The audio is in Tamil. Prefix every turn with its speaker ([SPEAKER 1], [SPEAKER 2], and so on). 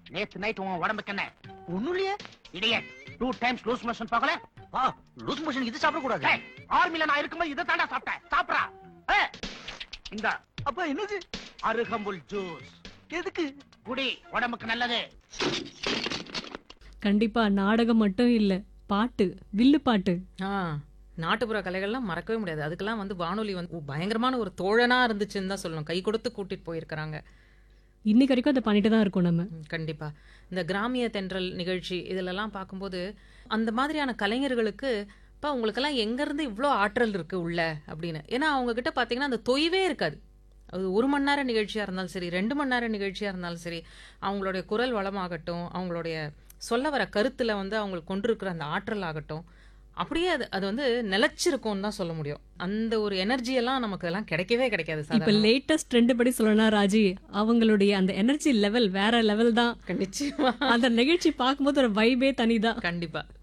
[SPEAKER 1] நேத்து நைட் உன் உடம்புக்கு என்ன
[SPEAKER 2] ஒண்ணும் இல்லையே
[SPEAKER 1] இடையே டூ டைம்ஸ் லூஸ் மோஷன் போகல
[SPEAKER 2] ஆ லூஸ் மோஷன் இது சாப்பிட கூடாது
[SPEAKER 1] டேய், ஆர்மில நான் இருக்கும்போது இதை தாண்டா சாப்பிட்டேன் சாப்பிடா ஏய், இந்த
[SPEAKER 2] அப்பா என்னது
[SPEAKER 1] அருகம்புல் ஜூஸ்
[SPEAKER 2] எதுக்கு
[SPEAKER 1] குடி உடம்புக்கு நல்லது
[SPEAKER 3] கண்டிப்பா நாடகம் மட்டும் இல்ல பாட்டு வில்லு பாட்டு
[SPEAKER 4] ஆ நாட்டுப்புற கலைகள்லாம் மறக்கவே முடியாது அதுக்கெல்லாம் வந்து வானொலி வந்து பயங்கரமான ஒரு தோழனா இருந்துச்சுன்னு தான் சொல்லணும் கை கொடுத்து கூட்டிட்டு போயிருக்கிறாங்க
[SPEAKER 3] இன்னைக்கு வரைக்கும் அதை பண்ணிட்டு தான் இருக்கோம் நம்ம
[SPEAKER 4] ம், கண்டிப்பா இந்த கிராமிய தென்றல் நிகழ்ச்சி இதிலெல்லாம் பார்க்கும்போது அந்த மாதிரியான கலைஞர்களுக்கு இப்போ உங்களுக்கெல்லாம் எங்கேருந்து இவ்வளோ ஆற்றல் இருக்கு உள்ள அப்படின்னு ஏன்னா அவங்க கிட்ட பார்த்தீங்கன்னா அந்த தொய்வே இருக்காது அது ஒரு மணி நேர நிகழ்ச்சியாக இருந்தாலும் சரி ரெண்டு மணி நேர நிகழ்ச்சியாக இருந்தாலும் சரி அவங்களுடைய குரல் வளமாகட்டும் அவங்களுடைய சொல்ல வர கருத்தில் வந்து அவங்களுக்கு கொண்டிருக்கிற அந்த ஆற்றல் ஆகட்டும் அப்படியே அது அது வந்து நிலைச்சிருக்கும்னு தான் சொல்ல முடியும் அந்த ஒரு எனர்ஜி எல்லாம் நமக்கு எல்லாம் கிடைக்கவே கிடைக்காது
[SPEAKER 3] இப்ப
[SPEAKER 4] சாதாரணமா.
[SPEAKER 3] லேட்டஸ்ட் ட்ரெண்ட் படி சொல்லணும்னா ராஜி அவங்களுடைய அந்த எனர்ஜி லெவல் வேற லெவல் தான்
[SPEAKER 4] நிச்சயமா
[SPEAKER 3] அந்த நிகழ்ச்சி பார்க்கும்போது ஒரு வைபே தனிதான்
[SPEAKER 4] கண்டிப்பா